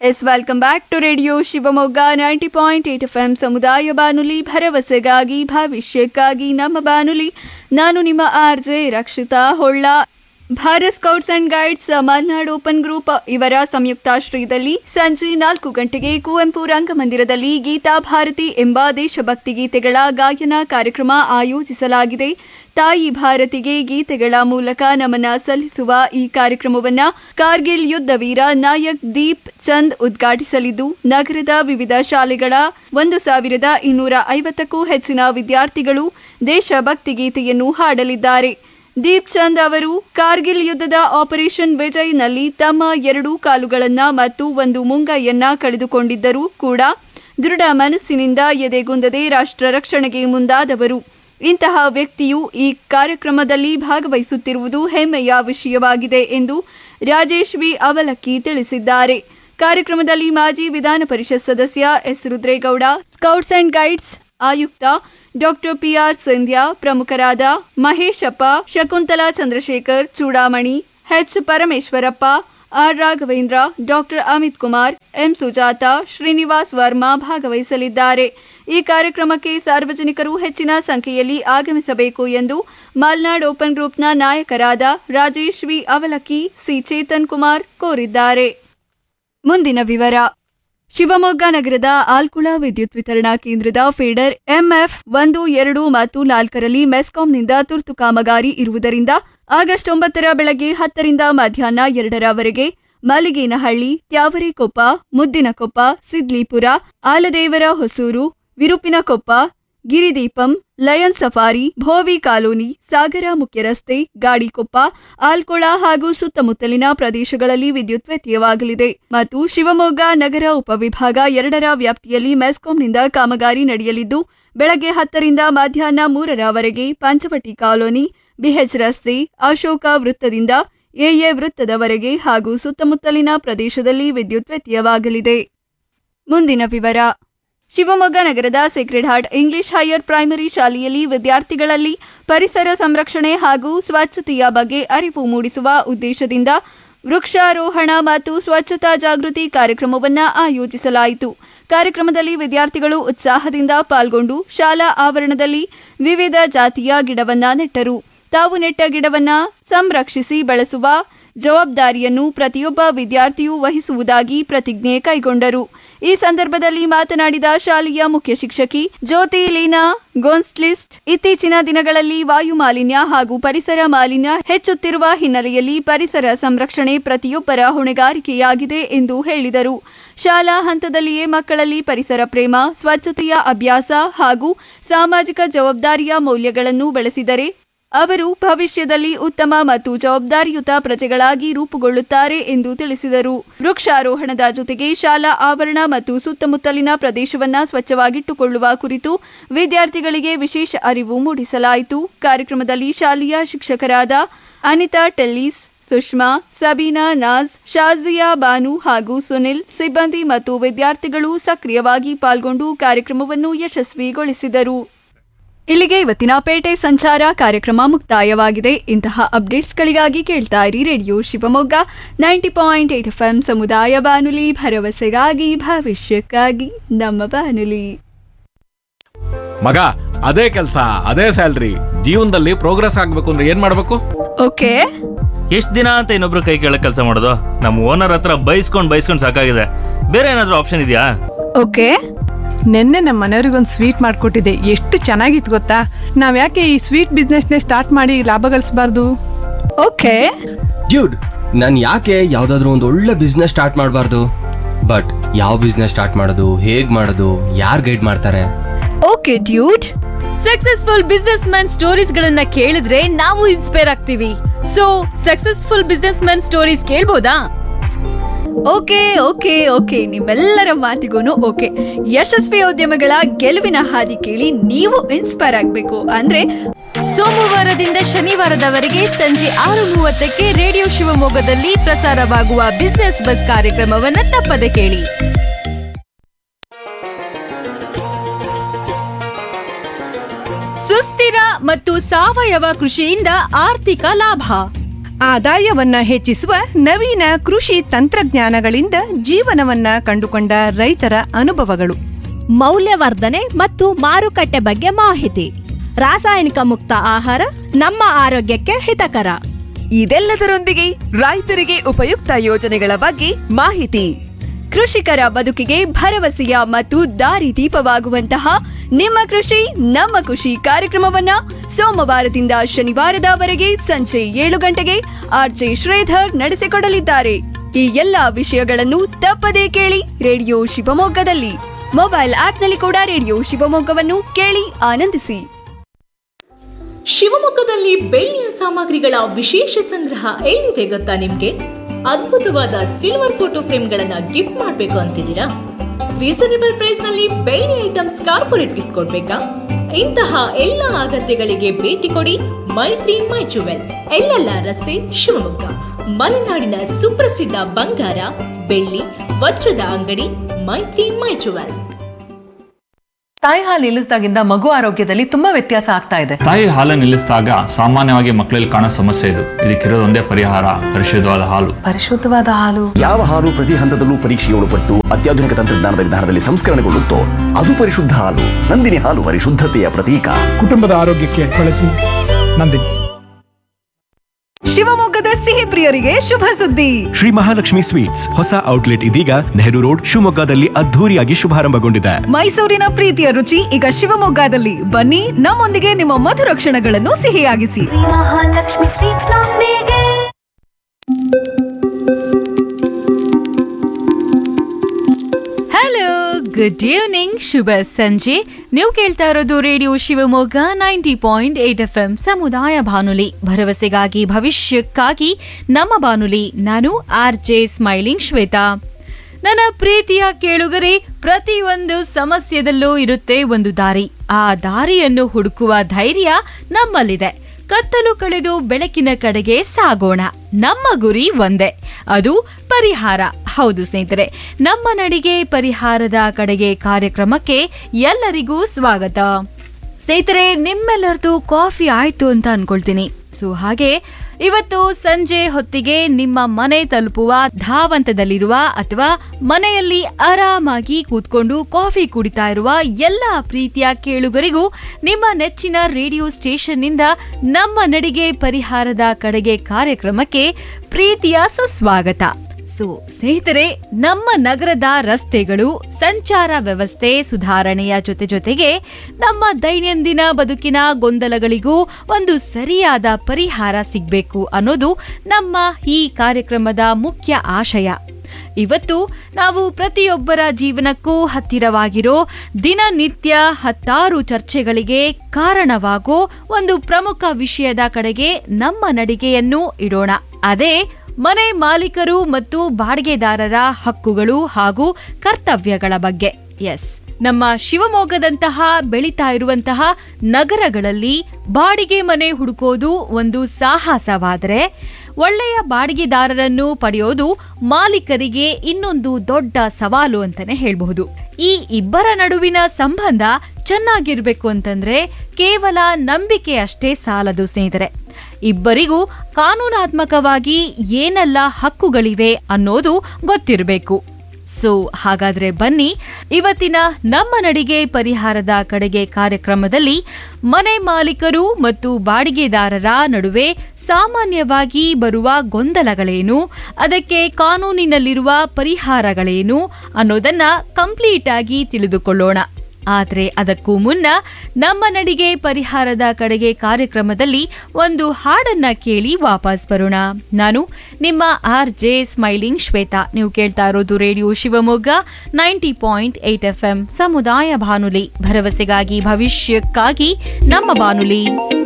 S welcome back to radio Shivamogga ninety point eight F M ಸಮುದಾಯ ಬಾನುಲಿ ಭರವಸೆಗಾಗಿ ಭವಿಷ್ಯಕ್ಕಾಗಿ ನಮ್ಮ ಬಾನುಲಿ ನಾನು ನಿಮ್ಮ R J Rakshita Holla Bharat scouts and guides Malnad open group ಇವರ ಸಂಯುಕ್ತಾಶ್ರಯದಲ್ಲಿ ಸಂಜೆ ನಾಲ್ಕು ಗಂಟೆಗೆ ಕುವೆಂಪು ರಂಗಮಂದಿರದಲ್ಲಿ ಗೀತಾ ಭಾರತಿ ಎಂಬ ದೇಶಭಕ್ತಿ ಗೀತೆಗಳ ಗಾಯನ ಕಾರ್ಯಕ್ರಮ ಆಯೋಜಿಸಲಾಗಿದೆ ತಾಯಿ ಭಾರತಿಗೆ ಗೀತೆಗಳ ಮೂಲಕ ನಮನ ಸಲ್ಲಿಸುವ ಈ ಕಾರ್ಯಕ್ರಮವನ್ನ ಕಾರ್ಗಿಲ್ ಯುದ್ಧ ವೀರ ನಾಯಕ್ ದೀಪ್ ಚಂದ್ ಉದ್ಘಾಟಿಸಲಿದ್ದು ನಗರದ ವಿವಿಧ ಶಾಲೆಗಳ ಒಂದು ಸಾವಿರದ ಇನ್ನೂರ ಐವತ್ತಕ್ಕೂ ಹೆಚ್ಚಿನ ವಿದ್ಯಾರ್ಥಿಗಳು ದೇಶಭಕ್ತಿ ಗೀತೆಯನ್ನು ಹಾಡಲಿದ್ದಾರೆ ದೀಪ್ ಚಂದ್ ಅವರು ಕಾರ್ಗಿಲ್ ಯುದ್ಧದ ಆಪರೇಷನ್ ವಿಜಯ್ನಲ್ಲಿ ತಮ್ಮ ಎರಡು ಕಾಲುಗಳನ್ನ ಮತ್ತು ಒಂದು ಮುಂಗೈಯನ್ನ ಕಳೆದುಕೊಂಡಿದ್ದರೂ ಕೂಡ ದೃಢ ಮನಸ್ಸಿನಿಂದ ಎದೆಗುಂದದೆ ರಾಷ್ಟ್ರ ರಕ್ಷಣೆಗೆ ಮುಂದಾದವರು ಇಂತಹ ವ್ಯಕ್ತಿಯು ಈ ಕಾರ್ಯಕ್ರಮದಲ್ಲಿ ಭಾಗವಹಿಸುತ್ತಿರುವುದು ಹೆಮ್ಮೆಯ ವಿಷಯವಾಗಿದೆ ಎಂದು ರಾಜೇಶ್ ವಿ ಅವಲಕ್ಕಿ ತಿಳಿಸಿದ್ದಾರೆ ಕಾರ್ಯಕ್ರಮದಲ್ಲಿ ಮಾಜಿ ವಿಧಾನ ಪರಿಷತ್ ಸದಸ್ಯ S Rudregowda scouts and guides ಆಯುಕ್ತ ಡಾಕ್ಟರ್ ಪಿಆರ್ ಸಿಂಧ್ಯಾ ಪ್ರಮುಖರಾದ Maheshappa Shakuntala Chandrashekhar Chudamani H Parameshwarappa R Raghavendra doctor Amit Kumar M Sujata Srinivas Varma ಭಾಗವಹಿಸಲಿದ್ದಾರೆ ಈ ಕಾರ್ಯಕ್ರಮಕ್ಕೆ ಸಾರ್ವಜನಿಕರು ಹೆಚ್ಚಿನ ಸಂಖ್ಯೆಯಲ್ಲಿ ಆಗಮಿಸಬೇಕು ಎಂದು ಮಲ್ನಾಡ್ ಓಪನ್ ಗ್ರೂಪ್ನ ನಾಯಕರಾದ ರಾಜೇಶ್ ವಿ ಅವಲಕ್ಕಿ ಸಿ ಚೇತನ್ ಕುಮಾರ್ ಕೋರಿದ್ದಾರೆ ಮುಂದಿನ ವಿವರ ಶಿವಮೊಗ್ಗ ನಗರದ ಆಲ್ಕುಳ ವಿದ್ಯುತ್ ವಿತರಣಾ ಕೇಂದ್ರದ ಫೀಡರ್ ಎಂಎಫ್ ಒಂದು ಎರಡು ಮತ್ತು ನಾಲ್ಕರಲ್ಲಿ ಮೆಸ್ಕಾಂನಿಂದ ತುರ್ತು ಕಾಮಗಾರಿ ಇರುವುದರಿಂದ ಆಗಸ್ಟ್ ಒಂಬತ್ತರ ಬೆಳಗ್ಗೆ ಹತ್ತರಿಂದ ಮಧ್ಯಾಹ್ನ ಎರಡರವರೆಗೆ Malliganahalli Tyavarekoppa Muddinakoppa Sidlipura Aladevara Hosur Virupinakoppa Giridipam lion safari Bhovi colony Sagara ಮುಖ್ಯ ರಸ್ತೆ ಗಾಡಿಕೊಪ್ಪ ಆಲ್ಕೊಳ ಹಾಗೂ ಸುತ್ತಮುತ್ತಲಿನ ಪ್ರದೇಶಗಳಲ್ಲಿ ವಿದ್ಯುತ್ ವ್ಯತ್ಯಯವಾಗಲಿದೆ ಮತ್ತು ಶಿವಮೊಗ್ಗ ನಗರ ಉಪವಿಭಾಗ ಎರಡರ ವ್ಯಾಪ್ತಿಯಲ್ಲಿ ಮೆಸ್ಕಾಂನಿಂದ ಕಾಮಗಾರಿ ನಡೆಯಲಿದ್ದು ಬೆಳಗ್ಗೆ ಹತ್ತರಿಂದ ಮಧ್ಯಾಹ್ನ ಮೂರರವರೆಗೆ ಪಂಚವಟಿ ಕಾಲೋನಿ ಬಿಎಚ್ ರಸ್ತೆ ಅಶೋಕ ವೃತ್ತದಿಂದ ಎಎ ವೃತ್ತದವರೆಗೆ ಹಾಗೂ ಸುತ್ತಮುತ್ತಲಿನ ಪ್ರದೇಶದಲ್ಲಿ ವಿದ್ಯುತ್ ವ್ಯತ್ಯಯವಾಗಲಿದೆ ಮುಂದಿನ ವಿವರ ಶಿವಮೊಗ್ಗ ನಗರದ sacred heart English higher primary ಶಾಲೆಯಲ್ಲಿ ವಿದ್ಯಾರ್ಥಿಗಳಲ್ಲಿ ಪರಿಸರ ಸಂರಕ್ಷಣೆ ಹಾಗೂ ಸ್ವಚ್ಛತೆಯ ಬಗ್ಗೆ ಅರಿವು ಮೂಡಿಸುವ ಉದ್ದೇಶದಿಂದ ವೃಕ್ಷಾರೋಹಣ ಮತ್ತು ಸ್ವಚ್ಛತಾ ಜಾಗೃತಿ ಕಾರ್ಯಕ್ರಮವನ್ನು ಆಯೋಜಿಸಲಾಯಿತು ಕಾರ್ಯಕ್ರಮದಲ್ಲಿ ವಿದ್ಯಾರ್ಥಿಗಳು ಉತ್ಸಾಹದಿಂದ ಪಾಲ್ಗೊಂಡು ಶಾಲಾ ಆವರಣದಲ್ಲಿ ವಿವಿಧ ಜಾತಿಯ ಗಿಡವನ್ನ ನೆಟ್ಟರು ತಾವು ನೆಟ್ಟ ಗಿಡವನ್ನ ಸಂರಕ್ಷಿಸಿ ಬೆಳೆಸುವ ಜವಾಬ್ದಾರಿಯನ್ನು ಪ್ರತಿಯೊಬ್ಬ ವಿದ್ಯಾರ್ಥಿಯೂ ವಹಿಸುವುದಾಗಿ ಪ್ರತಿಜ್ಞೆ ಕೈಗೊಂಡರು ಈ ಸಂದರ್ಭದಲ್ಲಿ ಮಾತನಾಡಿದ ಶಾಲೆಯ ಮುಖ್ಯ ಶಿಕ್ಷಕಿ ಜ್ಯೋತಿ ಲೀನಾ ಗೋನ್ಸ್ಲಿಸ್ಟ್ ಇತ್ತೀಚಿನ ದಿನಗಳಲ್ಲಿ ವಾಯು ಮಾಲಿನ್ಯ ಹಾಗೂ ಪರಿಸರ ಮಾಲಿನ್ಯ ಹೆಚ್ಚುತ್ತಿರುವ ಹಿನ್ನೆಲೆಯಲ್ಲಿ ಪರಿಸರ ಸಂರಕ್ಷಣೆ ಪ್ರತಿಯೊಬ್ಬರ ಹೊಣೆಗಾರಿಕೆಯಾಗಿದೆ ಎಂದು ಹೇಳಿದರು ಶಾಲಾ ಹಂತದಲ್ಲಿಯೇ ಮಕ್ಕಳಲ್ಲಿ ಪರಿಸರ ಪ್ರೇಮ ಸ್ವಚ್ಛತೆಯ ಅಭ್ಯಾಸ ಹಾಗೂ ಸಾಮಾಜಿಕ ಜವಾಬ್ದಾರಿಯ ಮೌಲ್ಯಗಳನ್ನು ಬೆಳೆಸಿದರೆ ಅವರು ಭವಿಷ್ಯದಲ್ಲಿ ಉತ್ತಮ ಮತ್ತು ಜವಾಬ್ದಾರಿಯುತ ಪ್ರಜೆಗಳಾಗಿ ರೂಪುಗೊಳ್ಳುತ್ತಾರೆ ಎಂದು ತಿಳಿಸಿದರು ವೃಕ್ಷಾರೋಹಣದ ಜೊತೆಗೆ ಶಾಲಾ ಆವರಣ ಮತ್ತು ಸುತ್ತಮುತ್ತಲಿನ ಪ್ರದೇಶವನ್ನ ಸ್ವಚ್ಛವಾಗಿಟ್ಟುಕೊಳ್ಳುವ ಕುರಿತು ವಿದ್ಯಾರ್ಥಿಗಳಿಗೆ ವಿಶೇಷ ಅರಿವು ಮೂಡಿಸಲಾಯಿತು ಕಾರ್ಯಕ್ರಮದಲ್ಲಿ ಶಾಲೆಯ ಶಿಕ್ಷಕರಾದ ಅನಿತಾ ಟೆಲ್ಲೀಸ್ ಸುಷ್ಮಾ ಸಬೀನಾ ನಾಜ್ ಶಾಜಿಯಾ ಬಾನು ಹಾಗೂ ಸುನಿಲ್ ಸಿಬ್ಬಂದಿ ಮತ್ತು ವಿದ್ಯಾರ್ಥಿಗಳು ಸಕ್ರಿಯವಾಗಿ ಪಾಲ್ಗೊಂಡು ಕಾರ್ಯಕ್ರಮವನ್ನು ಯಶಸ್ವಿಗೊಳಿಸಿದರು ಇಲ್ಲಿಗೆ ಇವತ್ತಿನ ಪೇಟೆ ಸಂಚಾರ ಕಾರ್ಯಕ್ರಮ ಮುಕ್ತಾಯವಾಗಿದೆ ಇಂತಹ ಅಪ್ಡೇಟ್ಸ್ಗಳಿಗಾಗಿ ಕೇಳ್ತಾ ಇರಿ radio Shivamogga ninety point eight F M ಸಮುದಾಯ ಬಾನುಲಿ ಭರವಸೆಗಾಗಿ ಭವಿಷ್ಯಕ್ಕಾಗಿ ನಮ್ಮ ಬಾನುಲಿ ಮಗ ಅದೇ ಕೆಲಸ ಅದೇ ಸ್ಯಾಲ್ರಿ ಜೀವನದಲ್ಲಿ ಪ್ರೋಗ್ರೆಸ್ ಆಗ್ಬೇಕು ಅಂದ್ರೆ ಏನ್ ಮಾಡ್ಬೇಕು ಓಕೆ ಎಷ್ಟ್ ದಿನ ಅಂತ ಇನ್ನೊಬ್ರು ಕೈ ಕೆಳಗ್ ಕೆಲಸ ಮಾಡೋದು ನಮ್ಮ ಓನರ್ ಹತ್ರ ಬೈಸ್ಕೊಂಡ್ ಬೈಸ್ಕೊಂಡ್ ಸಾಕಾಗಿದೆ ಬೇರೆ ಏನಾದ್ರೂ ಆಪ್ಷನ್ ಇದೆಯಾ ಓಕೆ ನಿನ್ನೆ ನಮ್ಮ ಮನೆಯವ್ರಿಗೊಂದು ಸ್ವೀಟ್ ಮಾಡಿಕೊಟ್ಟಿದ್ದೆ ಎಷ್ಟು ಚೆನ್ನಾಗಿತ್ತು ಗೊತ್ತಾ ನಾವು ಯಾಕೆ ಈ ಸ್ವೀಟ್ ಬಿಸ್ನೆಸ್ನೇ ಸ್ಟಾರ್ಟ್ ಮಾಡಿ ಲಾಭ ಗಳಿಸಬಾರ್ದು ಓಕೆ ಡ್ಯೂಡ್ ನಾನು ಯಾಕೆ ಯಾವ್ದಾದ್ರು ಒಂದು ಒಳ್ಳೆ ಬಿಸ್ನೆಸ್ ಸ್ಟಾರ್ಟ್ ಮಾಡಬಾರ್ದು ಬಟ್ ಯಾವ ಬಿಸ್ನೆಸ್ ಸ್ಟಾರ್ಟ್ ಮಾಡೋದು ಹೇಗ್ ಮಾಡೋದು ಯಾರು ಗೈಡ್ ಮಾಡ್ತಾರೆ okay dude successful businessman stories ಗಳನ್ನ ಕೇಳಿದ್ರೆ ನಾವು ಇನ್ಸ್ಪೈರ್ ಆಗ್ತೀವಿ so successful businessman stories ಕೇಳ್ಬೋದಾ ಓಕೆ ಓಕೆ ಓಕೆ ನಿಮ್ಮೆಲ್ಲರ ಮಾತಿಗೂ ಓಕೆ ಯಶಸ್ವಿ ಉದ್ಯಮಗಳ ಗೆಲುವಿನ ಹಾದಿ ಕೇಳಿ ನೀವು ಇನ್ಸ್ಪೈರ್ ಆಗಬೇಕು ಅಂದ್ರೆ ಸೋಮವಾರದಿಂದ ಶನಿವಾರದವರೆಗೆ ಸಂಜೆ ಆರು ಮೂವತ್ತಕ್ಕೆ ರೇಡಿಯೋ ಶಿವಮೊಗ್ಗದಲ್ಲಿ ಪ್ರಸಾರವಾಗುವ ಬಿಸ್ನೆಸ್ ಬಸ್ ಕಾರ್ಯಕ್ರಮವನ್ನ ತಪ್ಪದೆ ಕೇಳಿ ಸುಸ್ಥಿರ ಮತ್ತು ಸಾವಯವ ಕೃಷಿಯಿಂದ ಆರ್ಥಿಕ ಲಾಭ ಆದಾಯವನ್ನ ಹೆಚ್ಚಿಸುವ ನವೀನ ಕೃಷಿ ತಂತ್ರಜ್ಞಾನಗಳಿಂದ ಜೀವನವನ್ನ ಕಂಡುಕೊಂಡ ರೈತರ ಅನುಭವಗಳು ಮೌಲ್ಯವರ್ಧನೆ ಮತ್ತು ಮಾರುಕಟ್ಟೆ ಬಗ್ಗೆ ಮಾಹಿತಿ ರಾಸಾಯನಿಕ ಮುಕ್ತ ಆಹಾರ ನಮ್ಮ ಆರೋಗ್ಯಕ್ಕೆ ಹಿತಕರ ಇದೆಲ್ಲದರೊಂದಿಗೆ ರೈತರಿಗೆ ಉಪಯುಕ್ತ ಯೋಜನೆಗಳ ಬಗ್ಗೆ ಮಾಹಿತಿ ಕೃಷಿಕರ ಬದುಕಿಗೆ ಭರವಸೆಯ ಮತ್ತು ದಾರಿದೀಪವಾಗುವಂತಹ ನಿಮ್ಮ ಕೃಷಿ ನಮ್ಮ ಖುಷಿ ಕಾರ್ಯಕ್ರಮವನ್ನ ಸೋಮವಾರದಿಂದ ಶನಿವಾರದವರೆಗೆ ಸಂಜೆ ಏಳು ಗಂಟೆಗೆ ಆರ್ಜೆ ಶ್ರೀಧರ್ ನಡೆಸಿಕೊಡಲಿದ್ದಾರೆ ಈ ಎಲ್ಲಾ ವಿಷಯಗಳನ್ನು ತಪ್ಪದೇ ಕೇಳಿ ರೇಡಿಯೋ ಶಿವಮೊಗ್ಗದಲ್ಲಿ ಮೊಬೈಲ್ ಆಪ್ನಲ್ಲಿ ಕೂಡ ರೇಡಿಯೋ ಶಿವಮೊಗ್ಗವನ್ನು ಕೇಳಿ ಆನಂದಿಸಿ ಶಿವಮೊಗ್ಗದಲ್ಲಿ ಬೆಳ್ಳಿಯ ಸಾಮಗ್ರಿಗಳ ವಿಶೇಷ ಸಂಗ್ರಹ ಎಲ್ಲಿದೆ ಗೊತ್ತಾ ನಿಮ್ಗೆ ಅದ್ಭುತವಾದ ಸಿಲ್ವರ್ ಫೋಟೋ ಫ್ರೇಮ್ಗಳನ್ನ ಗಿಫ್ಟ್ ಮಾಡಬೇಕು ಅಂತಿದ್ದೀರಾ ರೀಸನೇಬಲ್ ಪ್ರೈಸ್ ನಲ್ಲಿ ಬೆಳ್ಳಿ ಐಟಮ್ಸ್ ಕಾರ್ಪೊರೇಟ್ ಗಿಫ್ಟ್ ಕೊಡ್ಬೇಕಾ ಇಂತಹ ಎಲ್ಲ ಅಗತ್ಯಗಳಿಗೆ ಭೇಟಿ ಕೊಡಿ ಮೈತ್ರಿ ಮೈ ಜುವೆಲ್ ಎಲ್ಲೆಲ್ಲ ರಸ್ತೆ ಶಿವಮೊಗ್ಗ ಮಲೆನಾಡಿನ ಸುಪ್ರಸಿದ್ಧ ಬಂಗಾರ ಬೆಳ್ಳಿ ವಜ್ರದ ಅಂಗಡಿ ಮೈತ್ರಿ ಮೈ ಜುವೆಲ್ ತಾಯಿ ಹಾಲು ನಿಲ್ಲಿಸಿದಾಗಿಂದ ಮಗು ಆರೋಗ್ಯದಲ್ಲಿ ತುಂಬಾ ವ್ಯತ್ಯಾಸ ಆಗ್ತಾ ಇದೆ ತಾಯಿ ಹಾಲು ನಿಲ್ಲಿಸಿದಾಗ ಸಾಮಾನ್ಯವಾಗಿ ಮಕ್ಕಳಲ್ಲಿ ಕಾಣೋ ಸಮಸ್ಯೆ ಇದು ಇದಕ್ಕಿರೋದೊಂದೇ ಪರಿಹಾರ ಪರಿಶುದ್ಧವಾದ ಹಾಲು ಪರಿಶುದ್ಧವಾದ ಹಾಲು ಯಾವ ಹಾಲು ಪ್ರತಿ ಹಂತದಲ್ಲೂ ಪರೀಕ್ಷೆಗೆ ಒಳಪಟ್ಟು ಅತ್ಯಾಧುನಿಕ ತಂತ್ರಜ್ಞಾನದ ವಿಧಾನದಲ್ಲಿ ಸಂಸ್ಕರಣೆಗೊಳ್ಳುತ್ತೋ ಅದು ಪರಿಶುದ್ಧ ಹಾಲು ನಂದಿನಿ ಹಾಲು ಪರಿಶುದ್ಧತೆಯ ಪ್ರತೀಕ ಕುಟುಂಬದ ಆರೋಗ್ಯಕ್ಕೆ ಬಳಸಿ ನಂದಿನಿ ಶಿವಮೊಗ್ಗದ ಸಿಹಿ ಪ್ರಿಯರಿಗೆ ಶುಭ ಸುದ್ದಿ ಶ್ರೀ ಮಹಾಲಕ್ಷ್ಮಿ ಸ್ವೀಟ್ಸ್ ಹೊಸ ಔಟ್ಲೆಟ್ ಇದೀಗ ನೆಹರು ರೋಡ್ ಶಿವಮೊಗ್ಗದಲ್ಲಿ ಅದ್ಧೂರಿಯಾಗಿ ಶುಭಾರಂಭಗೊಂಡಿದೆ ಮೈಸೂರಿನ ಪ್ರೀತಿಯ ರುಚಿ ಈಗ ಶಿವಮೊಗ್ಗದಲ್ಲಿ ಬನ್ನಿ ನಮ್ಮೊಂದಿಗೆ ನಿಮ್ಮ ಮಧುರ ಕ್ಷಣಗಳನ್ನು ಸಿಹಿಯಾಗಿಸಿ ಮಹಾಲಕ್ಷ್ಮಿ ಸ್ವೀಟ್ಸ್ ನೊಂದಿಗೆ ಹಲೋ ಗುಡ್ ಈವ್ನಿಂಗ್ ಶುಭ ಸಂಜೆ ನೀವು ಕೇಳ್ತಾ ಇರೋದು radio Shivamogga ninety point eight F M ಸಮುದಾಯ ಬಾನುಲಿ ಭರವಸೆಗಾಗಿ ಭವಿಷ್ಯಕ್ಕಾಗಿ ನಮ್ಮ ಬಾನುಲಿ ನಾನು ಆರ್ ಜೆ ಸ್ಮೈಲಿಂಗ್ ಶ್ವೇತಾ ನನ್ನ ಪ್ರೀತಿಯ ಕೇಳುಗರೆ ಪ್ರತಿಯೊಂದು ಸಮಸ್ಯೆದಲ್ಲೂ ಇರುತ್ತೆ ಒಂದು ದಾರಿ ಆ ದಾರಿಯನ್ನು ಹುಡುಕುವ ಧೈರ್ಯ ನಮ್ಮಲ್ಲಿದೆ ಕತ್ತಲು ಕಳೆದು ಬೆಳಕಿನ ಕಡೆಗೆ ಸಾಗೋಣ ನಮ್ಮ ಗುರಿ ಒಂದೇ ಅದು ಪರಿಹಾರ ಹೌದು ಸ್ನೇಹಿತರೆ ನಮ್ಮ ನಡಿಗೆ ಪರಿಹಾರದ ಕಡೆಗೆ ಕಾರ್ಯಕ್ರಮಕ್ಕೆ ಎಲ್ಲರಿಗೂ ಸ್ವಾಗತ ಸ್ನೇಹಿತರೆ ನಿಮ್ಮೆಲ್ಲರದು ಕಾಫಿ ಆಯ್ತು ಅಂತ ಅನ್ಕೊಳ್ತೀನಿ ಸೊ ಹಾಗೆ ಇವತ್ತು ಸಂಜೆ ಹೊತ್ತಿಗೆ ನಿಮ್ಮ ಮನೆ ತಲುಪುವ ಧಾವಂತದಲ್ಲಿರುವ ಅಥವಾ ಮನೆಯಲ್ಲಿ ಆರಾಮಾಗಿ ಕೂತ್ಕೊಂಡು ಕಾಫಿ ಕುಡಿತಾ ಇರುವ ಎಲ್ಲ ಪ್ರೀತಿಯ ಕೇಳುಗರಿಗೂ ನಿಮ್ಮ ನೆಚ್ಚಿನ ರೇಡಿಯೋ ಸ್ಟೇಷನ್ನಿಂದ ನಮ್ಮ ನಡಿಗೆ ಪರಿಹಾರದ ಕಡೆಗೆ ಕಾರ್ಯಕ್ರಮಕ್ಕೆ ಪ್ರೀತಿಯ ಸುಸ್ವಾಗತ ಸೊ ಸ್ನೇಹಿತರೆ ನಮ್ಮ ನಗರದ ರಸ್ತೆಗಳು ಸಂಚಾರ ವ್ಯವಸ್ಥೆ ಸುಧಾರಣೆಯ ಜೊತೆ ಜೊತೆಗೆ ನಮ್ಮ ದೈನಂದಿನ ಬದುಕಿನ ಗೊಂದಲಗಳಿಗೂ ಒಂದು ಸರಿಯಾದ ಪರಿಹಾರ ಸಿಗಬೇಕು ಅನ್ನೋದು ನಮ್ಮ ಈ ಕಾರ್ಯಕ್ರಮದ ಮುಖ್ಯ ಆಶಯ ಇವತ್ತು ನಾವು ಪ್ರತಿಯೊಬ್ಬರ ಜೀವನಕ್ಕೂ ಹತ್ತಿರವಾಗಿರೋ ದಿನನಿತ್ಯ ಹತ್ತಾರು ಚರ್ಚೆಗಳಿಗೆ ಕಾರಣವಾಗೋ ಒಂದು ಪ್ರಮುಖ ವಿಷಯದ ಕಡೆಗೆ ನಮ್ಮ ನಡಿಗೆಯನ್ನು ಇಡೋಣ ಅದೇ ಮನೆ ಮಾಲೀಕರು ಮತ್ತು ಬಾಡಿಗೆದಾರರ ಹಕ್ಕುಗಳು ಹಾಗೂ ಕರ್ತವ್ಯಗಳ ಬಗ್ಗೆ ಎಸ್ ನಮ್ಮ ಶಿವಮೊಗ್ಗದಂತಹ ಬೆಳೀತಾ ಇರುವಂತಹ ನಗರಗಳಲ್ಲಿ ಬಾಡಿಗೆ ಮನೆ ಹುಡುಕೋದು ಒಂದು ಸಾಹಸವಾದರೆ ಒಳ್ಳೆಯ ಬಾಡಿಗೆದಾರರನ್ನು ಪಡೆಯೋದು ಮಾಲೀಕರಿಗೆ ಇನ್ನೊಂದು ದೊಡ್ಡ ಸವಾಲು ಅಂತಾನೆ ಹೇಳಬಹುದು ಈ ಇಬ್ಬರ ನಡುವಿನ ಸಂಬಂಧ ಚೆನ್ನಾಗಿರ್ಬೇಕು ಅಂತಂದ್ರೆ ಕೇವಲ ನಂಬಿಕೆ ಅಷ್ಟೇ ಸಾಲದು ಸ್ನೇಹಿತರೆ ಇಬ್ಬರಿಗೂ ಕಾನೂನಾತ್ಮಕವಾಗಿ ಏನೆಲ್ಲ ಹಕ್ಕುಗಳಿವೆ ಅನ್ನೋದು ಗೊತ್ತಿರಬೇಕು ಸೊ ಹಾಗಾದ್ರೆ ಬನ್ನಿ ಇವತ್ತಿನ ನಮ್ಮ ನಡಿಗೆ ಪರಿಹಾರದ ಕಡೆಗೆ ಕಾರ್ಯಕ್ರಮದಲ್ಲಿ ಮನೆ ಮಾಲೀಕರು ಮತ್ತು ಬಾಡಿಗೆದಾರರ ನಡುವೆ ಸಾಮಾನ್ಯವಾಗಿ ಬರುವ ಗೊಂದಲಗಳೇನು ಅದಕ್ಕೆ ಕಾನೂನಿನಲ್ಲಿರುವ ಪರಿಹಾರಗಳೇನು ಅನ್ನೋದನ್ನ ಕಂಪ್ಲೀಟ್ ಆಗಿ ತಿಳಿದುಕೊಳ್ಳೋಣ ಆದ್ರೆ ಅದಕ್ಕೂ ಮುನ್ನ ನಮ್ಮ ನಡಿಗೆ ಪರಿಹಾರದ ಕಡೆಗೆ ಕಾರ್ಯಕ್ರಮದಲ್ಲಿ ಒಂದು ಹಾಡನ್ನ ಕೇಳಿ ವಾಪಸ್ ಬರೋಣ ನಾನು ನಿಮ್ಮ ಆರ್ ಜೆ ಸ್ಮೈಲಿಂಗ್ ಶ್ವೇತಾ ನೀವು ಕೇಳ್ತಾ ಇರೋದು radio Shivamogga ninety point eight F M ಸಮುದಾಯ ಬಾನುಲಿ ಭರವಸೆಗಾಗಿ ಭವಿಷ್ಯಕ್ಕಾಗಿ ನಮ್ಮ ಬಾನುಲಿ